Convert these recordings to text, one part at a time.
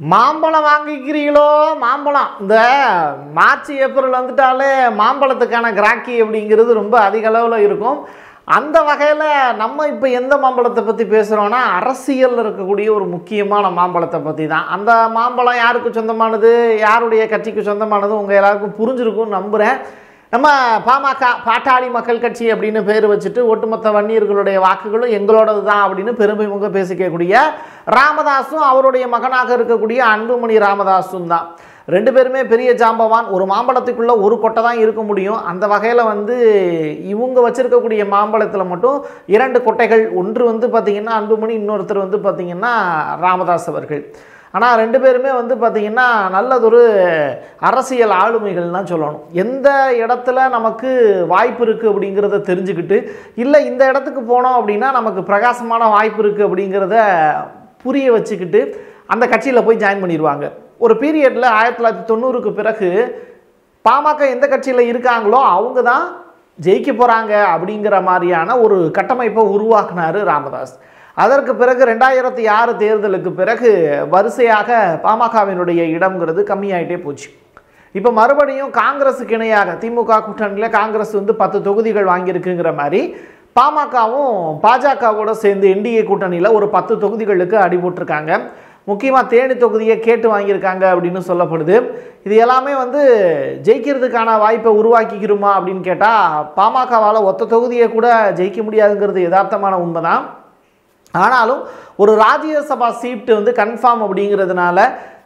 மாம்பழம் வாங்கிக்கிறீங்களோ மாம்பழம் இந்த மார்ச் ஏப்ரல் வந்துட்டாலே மாம்பழத்துக்கான கிராக்கி அப்படிங்கிறது ரொம்ப அதிக அளவில் இருக்கும் அந்த வகையில் நம்ம இப்போ எந்த மாம்பழத்தை பற்றி பேசுகிறோன்னா அரசியலில் இருக்கக்கூடிய ஒரு முக்கியமான மாம்பழத்தை பற்றி தான் அந்த மாம்பழம் யாருக்கு சொந்தமானது யாருடைய கட்சிக்கு சொந்தமானது உங்கள் எல்லாருக்கும் புரிஞ்சிருக்கும்னு நம்புகிறேன் நம்ம பாமக பாட்டாளி மக்கள் கட்சி அப்படின்னு பேர் வச்சுட்டு ஒட்டுமொத்த வன்னியர்களுடைய வாக்குகளும் எங்களோடது தான் அப்படின்னு பெருமைமுக பேசிக்கக்கூடிய ராமதாஸும் அவருடைய மகனாக இருக்கக்கூடிய அன்புமணி ராமதாஸும் தான் ரெண்டு பேருமே பெரிய ஜாம்பவான் ஒரு மாம்பழத்துக்குள்ளே ஒரு கொட்டை தான் இருக்க முடியும் அந்த வகையில் வந்து இவங்க வச்சிருக்கக்கூடிய மாம்பழத்தில் மட்டும் இரண்டு கொட்டைகள் ஒன்று வந்து பார்த்திங்கன்னா அன்புமணி இன்னொருத்தர் வந்து பார்த்திங்கன்னா ராமதாஸ் அவர்கள் ஆனால் ரெண்டு பேருமே வந்து பார்த்திங்கன்னா நல்லதொரு அரசியல் ஆளுமைகள் தான் சொல்லணும் எந்த இடத்துல நமக்கு வாய்ப்பு இருக்குது அப்படிங்கிறத தெரிஞ்சுக்கிட்டு இல்லை இந்த இடத்துக்கு போனோம் அப்படின்னா நமக்கு பிரகாசமான வாய்ப்பு இருக்குது அப்படிங்கிறத புரிய வச்சுக்கிட்டு அந்த கட்சியில் போய் ஜாயின் பண்ணிடுவாங்க ஒரு பீரியடில் ஆயிரத்தி தொள்ளாயிரத்தி தொண்ணூறுக்கு பிறகு பாமக எந்த கட்சியில் இருக்காங்களோ அவங்க தான் ஜெயிக்க போகிறாங்க அப்படிங்கிற மாதிரியான ஒரு கட்டமைப்பை உருவாக்குனாரு ராமதாஸ் அதற்கு பிறகு ரெண்டாயிரத்தி ஆறு தேர்தலுக்கு பிறகு வரிசையாக பாமகவினுடைய இடம்ங்கிறது கம்மியாயிட்டே போச்சு இப்போ மறுபடியும் காங்கிரஸுக்கு இணையாக திமுக கூட்டணியில் காங்கிரஸ் வந்து பத்து தொகுதிகள் வாங்கியிருக்குங்கிற மாதிரி பாமகவும் பாஜகவோட சேர்ந்து என்டிஏ கூட்டணியில் ஒரு பத்து தொகுதிகளுக்கு அடி போட்டிருக்காங்க முக்கியமாக தேனி தொகுதியை கேட்டு வாங்கியிருக்காங்க அப்படின்னு சொல்லப்படுது இது எல்லாமே வந்து ஜெயிக்கிறதுக்கான வாய்ப்பை உருவாக்கிக்கிறோமா அப்படின்னு கேட்டால் பாமகவால் ஒத்த தொகுதியை கூட ஜெயிக்க முடியாதுங்கிறது யதார்த்தமான உண்மைதான் ஆனாலும் ஒரு ராஜ்யசபா சீட்டு வந்து கன்ஃபார்ம் அப்படிங்கிறதுனால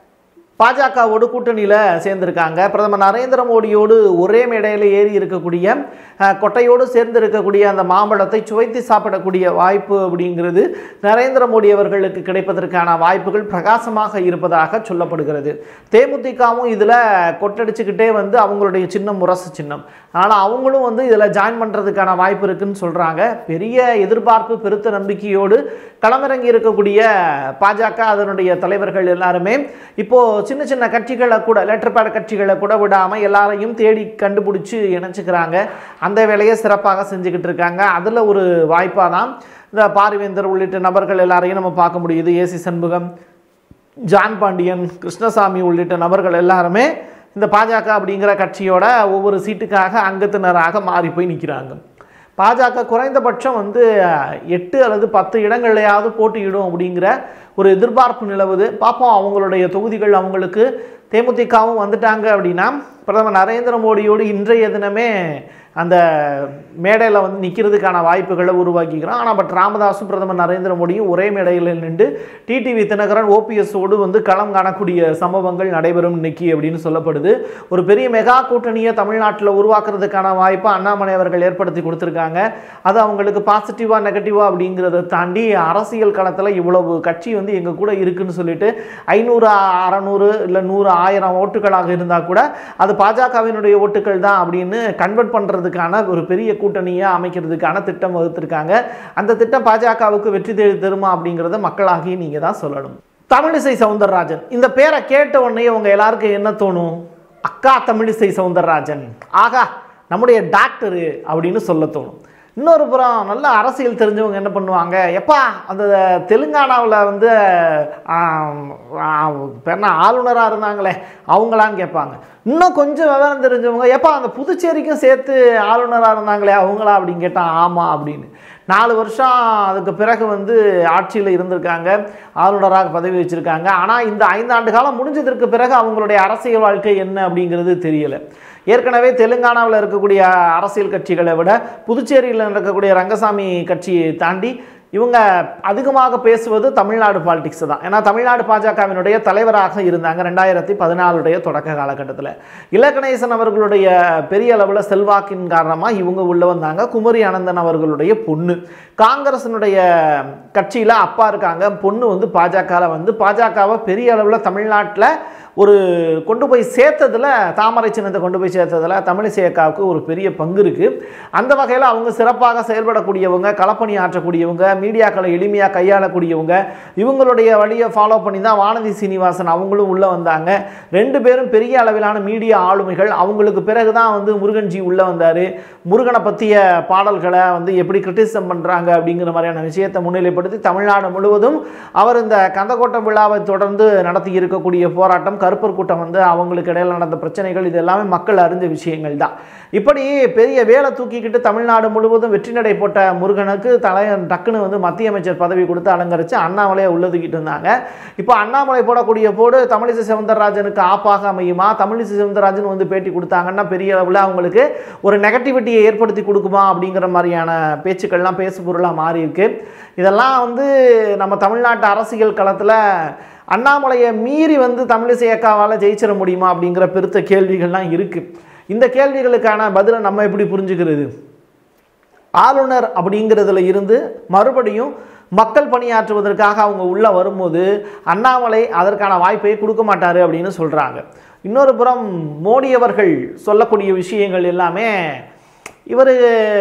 பாஜகவோடு கூட்டணியில் சேர்ந்திருக்காங்க பிரதமர் நரேந்திர மோடியோடு ஒரே மேடையில் ஏறி இருக்கக்கூடிய அஹ், கொட்டையோடு சேர்ந்து இருக்கக்கூடிய அந்த மாம்பழத்தை சுவைத்து சாப்பிடக்கூடிய வாய்ப்பு அப்படிங்கிறது நரேந்திர மோடி அவர்களுக்கு கிடைப்பதற்கான வாய்ப்புகள் பிரகாசமாக இருப்பதாக சொல்லப்படுகிறது தேமுதிகவும் இதில் கொட்டடிச்சுக்கிட்டே வந்து அவங்களுடைய சின்னம் முரசு சின்னம் ஆனால் அவங்களும் வந்து இதில் ஜாயின் பண்ணுறதுக்கான வாய்ப்பு இருக்குன்னு சொல்கிறாங்க பெரிய எதிர்பார்ப்பு பெருத்த நம்பிக்கையோடு களமிறங்கி இருக்கக்கூடிய பாஜக அதனுடைய தலைவர்கள் எல்லாருமே இப்போது சின்ன சின்ன கட்சிகளை கூட லெட்டர் பேட் கட்சிகளை கூட விடாமல் எல்லாரையும் தேடி கண்டுபிடிச்சி இணைச்சிக்கிறாங்க அந்த வேலையை சிறப்பாக செஞ்சுக்கிட்டு இருக்காங்க அதில் ஒரு வாய்ப்பாக தான் இந்த பாரிவேந்தர் உள்ளிட்ட நபர்கள் எல்லாரையும் நம்ம பார்க்க முடியுது ஏசி சண்முகம் ஜான் பாண்டியன் கிருஷ்ணசாமி உள்ளிட்ட நபர்கள் எல்லாருமே இந்த பாஜக அப்படிங்கிற கட்சியோட ஒவ்வொரு சீட்டுக்காக அங்கத்தினராக மாறி போய் நிற்கிறாங்க பாஜக குறைந்தபட்சம் வந்து அஹ், எட்டு அல்லது பத்து இடங்கள்லையாவது போட்டியிடும் அப்படிங்கிற ஒரு எதிர்பார்ப்பு நிலவுது பார்ப்போம் அவங்களுடைய தொகுதிகள் அவங்களுக்கு தேமுதிகவும் வந்துட்டாங்க அப்படின்னா பிரதமர் நரேந்திர மோடியோடு இன்றைய தினமே அந்த மேடையில் வந்து நிற்கிறதுக்கான வாய்ப்புகளை உருவாக்கிக்கிறோம் ஆனால் பட் ராமதாஸும் பிரதமர் நரேந்திர மோடியும் ஒரே மேடையில் நின்று டிடிவி தினகரன் ஓபிஎஸோடு வந்து களம் காணக்கூடிய சம்பவங்கள் நடைபெறும் இன்னைக்கு அப்படின்னு சொல்லப்படுது ஒரு பெரிய மெகா கூட்டணியை தமிழ்நாட்டில் உருவாக்குறதுக்கான வாய்ப்பை அண்ணாமலை அவர்கள் ஏற்படுத்தி கொடுத்துருக்காங்க அது அவங்களுக்கு பாசிட்டிவாக நெகட்டிவாக அப்படிங்கிறத தாண்டி அரசியல் களத்தில் இவ்வளவு கட்சி வந்து எங்கள் கூட இருக்குன்னு சொல்லிட்டு ஐநூறு அறநூறு இல்லை நூறு ஆயிரம் ஓட்டுகளாக இருந்தால் கூட அது பாஜகவினுடைய ஓட்டுகள் தான் அப்படின்னு கன்வெர்ட் பண்ணுறதுக்கான ஒரு பெரிய கூட்டணியை அமைக்கிறதுக்கான திட்டம் வகுத்திருக்காங்க அந்த திட்டம் பாஜகவுக்கு வெற்றி தேடி தருமா அப்படிங்கிறத மக்களாகி நீங்கள் தான் சொல்லணும் தமிழிசை சவுந்தரராஜன் இந்த பேரை கேட்ட உடனே உங்க எல்லாருக்கும் என்ன தோணும் அக்கா தமிழிசை சவுந்தரராஜன் ஆகா நம்முடைய டாக்டரு அப்படின்னு சொல்ல தோணும் இன்னொரு புறம் நல்ல அரசியல் தெரிஞ்சவங்க என்ன பண்ணுவாங்க எப்பா அந்த தெலுங்கானாவில் வந்து ஆம், ஆம், இப்ப என்ன ஆளுநராக இருந்தாங்களே அவங்களான்னு கேட்பாங்க இன்னும் கொஞ்சம் விவரம் தெரிஞ்சவங்க எப்பா அந்த புதுச்சேரிக்கும் சேர்த்து ஆளுநராக இருந்தாங்களே அவங்களா அப்படின்னு கேட்டால் ஆமாம் அப்படின்னு நாலு வருஷம் அதுக்கு பிறகு வந்து ஆட்சியில் இருந்திருக்காங்க ஆளுநராக பதவி வச்சுருக்காங்க ஆனால் இந்த ஐந்தாண்டு காலம் முடிஞ்சதற்கு பிறகு அவங்களுடைய அரசியல் வாழ்க்கை என்ன அப்படிங்கிறது தெரியலை ஏற்கனவே தெலுங்கானாவில் இருக்கக்கூடிய அரசியல் கட்சிகளை விட புதுச்சேரியில் இருக்கக்கூடிய ரங்கசாமி கட்சியை தாண்டி இவங்க அதிகமாக பேசுவது தமிழ்நாடு பாலிடிக்ஸ் தான் ஏன்னா தமிழ்நாடு பாஜகவினுடைய தலைவராக இருந்தாங்க ரெண்டாயிரத்தி பதினாலுடைய தொடக்க காலகட்டத்தில் இலக்கணேசன் அவர்களுடைய பெரிய அளவில் செல்வாக்கின் காரணமாக இவங்க உள்ள வந்தாங்க குமரி அனந்தன் அவர்களுடைய பொண்ணு காங்கிரஸினுடைய கட்சியில் அப்பா இருக்காங்க பொண்ணு வந்து பாஜகவில் வந்து பாஜகவை பெரிய அளவில் தமிழ்நாட்டில் ஒரு கொண்டு போய் சேர்த்ததில் தாமரை சின்னத்தை கொண்டு போய் சேர்த்ததில் தமிழிசை அக்காவுக்கு ஒரு பெரிய பங்கு இருக்குது அந்த வகையில் அவங்க சிறப்பாக செயல்படக்கூடியவங்க களப்பணி ஆற்றக்கூடியவங்க மீடியாக்களை எளிமையாக கையாளக்கூடியவங்க இவங்களுடைய வழியை ஃபாலோ பண்ணி தான் வானதி சீனிவாசன் அவங்களும் உள்ளே வந்தாங்க ரெண்டு பேரும் பெரிய அளவிலான மீடியா ஆளுமைகள் அவங்களுக்கு பிறகு தான் வந்து முருகன்ஜி உள்ளே வந்தார் முருகனை பற்றிய பாடல்களை வந்து எப்படி கிரிட்டிசம் பண்ணுறாங்க அப்படிங்கிற மாதிரியான விஷயத்தை முன்னிலைப்படுத்தி தமிழ்நாடு முழுவதும் அவர் இந்த கந்தக்கோட்டை விழாவை தொடர்ந்து நடத்தி இருக்கக்கூடிய போராட்டம் கருப்பர் கூட்டம் வந்து அவங்களுக்கு இடையில நடந்த பிரச்சனைகள் இது எல்லாமே மக்கள் அறிஞ்ச விஷயங்கள் தான் இப்படி பெரிய வேலை தூக்கிக்கிட்டு தமிழ்நாடு முழுவதும் வெற்றி நடை போட்ட முருகனுக்கு தலை டக்குன்னு வந்து மத்திய அமைச்சர் பதவி கொடுத்து அலங்கரித்து அண்ணாமலையை உள்ளதுக்கிட்டு இருந்தாங்க இப்போ அண்ணாமலை போடக்கூடிய போடு தமிழிசை சவுந்தரராஜனுக்கு ஆப்பாக அமையுமா தமிழிசை சவுந்தரராஜன் வந்து பேட்டி கொடுத்தாங்கன்னா பெரிய அளவில் அவங்களுக்கு ஒரு நெகட்டிவிட்டியை ஏற்படுத்தி கொடுக்குமா அப்படிங்கிற மாதிரியான பேச்சுக்கள்லாம் பேசு பொருளாக மாறி இருக்கு இதெல்லாம் வந்து நம்ம தமிழ்நாட்டு அரசியல் களத்தில் அண்ணாமலையை மீறி வந்து தமிழிசை அக்காவால் ஜெயிச்சிட முடியுமா அப்படிங்கிற பெருத்த கேள்விகள்லாம் இருக்குது இந்த கேள்விகளுக்கான பதிலை நம்ம எப்படி புரிஞ்சுக்கிறது ஆளுநர் அப்படிங்கிறதுல இருந்து மறுபடியும் மக்கள் பணியாற்றுவதற்காக அவங்க உள்ளே வரும்போது அண்ணாமலை அதற்கான வாய்ப்பை கொடுக்க மாட்டார் அப்படின்னு சொல்கிறாங்க இன்னொரு புறம் மோடி அவர்கள் சொல்லக்கூடிய விஷயங்கள் எல்லாமே இவர்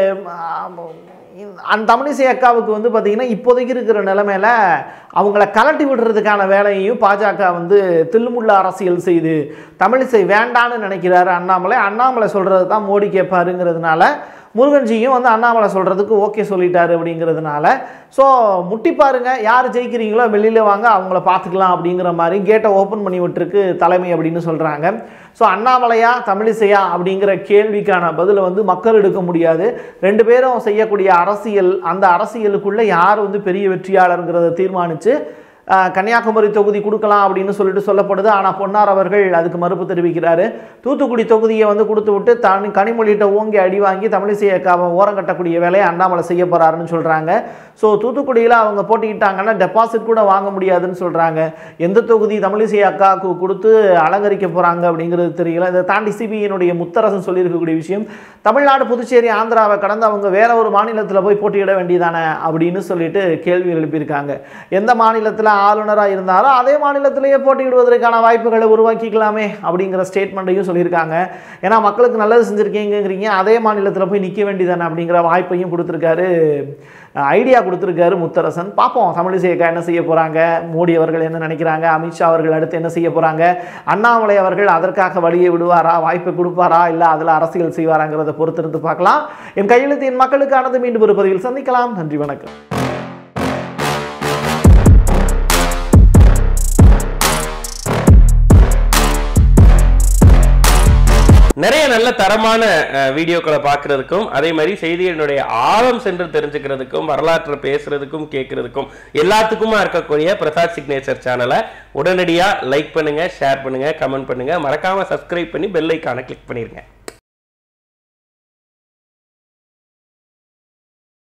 அந்த தமிழிசை அக்காவுக்கு வந்து பார்த்திங்கன்னா இப்போதைக்கு இருக்கிற நிலைமையில அவங்கள கலட்டி விடுறதுக்கான வேலையையும் பாஜக வந்து தில்லுமுள்ள அரசியல் செய்து தமிழிசை வேண்டான்னு நினைக்கிறாரு அண்ணாமலை அண்ணாமலை சொல்கிறது தான் மோடி கேட்பாருங்கிறதுனால முருகன்ஜியும் வந்து அண்ணாமலை சொல்கிறதுக்கு ஓகே சொல்லிட்டாரு அப்படிங்கிறதுனால ஸோ முட்டி பாருங்க யார் ஜெயிக்கிறீங்களோ வெளியில் வாங்க அவங்கள பார்த்துக்கலாம் அப்படிங்கிற மாதிரி கேட்டை ஓப்பன் பண்ணி விட்டுருக்கு தலைமை அப்படின்னு சொல்கிறாங்க ஸோ அண்ணாமலையா தமிழிசையா அப்படிங்கிற கேள்விக்கான பதிலை வந்து மக்கள் எடுக்க முடியாது ரெண்டு பேரும் செய்யக்கூடிய அரசியல் அந்த அரசியலுக்குள்ளே யார் வந்து பெரிய வெற்றியாளருங்கிறத தீர்மானித்து அஹ், கன்னியாகுமரி தொகுதி கொடுக்கலாம் அப்படின்னு சொல்லிட்டு சொல்லப்படுது ஆனால் பொன்னார் அவர்கள் அதுக்கு மறுப்பு தெரிவிக்கிறாரு தூத்துக்குடி தொகுதியை வந்து கொடுத்து விட்டு தனி கனிமொழிகிட்ட ஓங்கி அடி வாங்கி தமிழிசை அக்காவை ஓரம் கட்டக்கூடிய வேலையை அண்ணாமலை செய்ய போறாருன்னு சொல்கிறாங்க ஸோ தூத்துக்குடியில் அவங்க போட்டிக்கிட்டாங்கன்னா டெபாசிட் கூட வாங்க முடியாதுன்னு சொல்கிறாங்க எந்த தொகுதி தமிழிசை அக்காவுக்கு கொடுத்து அலங்கரிக்க போகிறாங்க அப்படிங்கிறது தெரியல இதை தாண்டி சிபிஐனுடைய முத்தரசன் சொல்லியிருக்கக்கூடிய விஷயம் தமிழ்நாடு புதுச்சேரி ஆந்திராவை கடந்து அவங்க வேற ஒரு மாநிலத்தில் போய் போட்டியிட வேண்டியதானே அப்படின்னு சொல்லிட்டு கேள்வி எழுப்பியிருக்காங்க எந்த மாநிலத்தில் ஆளுநராக இருந்தாலும் அதே மாநிலத்திலேயே போட்டியிடுவதற்கான வாய்ப்புகளை உருவாக்கிக்கலாமே அப்படிங்கிற ஸ்டேட்மெண்ட்டையும் சொல்லியிருக்காங்க ஏன்னா மக்களுக்கு நல்லது செஞ்சுருக்கீங்கிறீங்க அதே மாநிலத்தில் போய் நிற்க வேண்டியதானே அப்படிங்கிற வாய்ப்பையும் கொடுத்துருக்காரு ஐடியா கொடுத்துருக்காரு முத்தரசன் பார்ப்போம் தமிழிசை அக்கா என்ன செய்ய போகிறாங்க மோடி அவர்கள் என்ன நினைக்கிறாங்க அமித்ஷா அவர்கள் அடுத்து என்ன செய்ய போகிறாங்க அண்ணாமலை அவர்கள் அதற்காக வழியை விடுவாரா வாய்ப்பை கொடுப்பாரா இல்லை அதில் அரசியல் செய்வாராங்கிறத பொறுத்திருந்து பார்க்கலாம் என் கையெழுத்து என் மக்களுக்கானது மீண்டும் ஒரு பதிவில் சந்திக்கலாம் நன்றி வணக்கம் நிறைய நல்ல தரமான அஹ், வீடியோக்களை பார்க்கறதுக்கும் அதே மாதிரி செய்திகளினுடைய ஆழம் சென்று தெரிஞ்சுக்கிறதுக்கும் வரலாற்றை பேசுறதுக்கும் கேட்கறதுக்கும் எல்லாத்துக்குமா இருக்கக்கூடிய பிரசாத் சிக்னேச்சர் சேனலை உடனடியாக லைக் பண்ணுங்க ஷேர் பண்ணுங்க கமெண்ட் பண்ணுங்க மறக்காம சப்ஸ்கிரைப் பண்ணி பெல் ஐக்கானை கிளிக் பண்ணிருங்க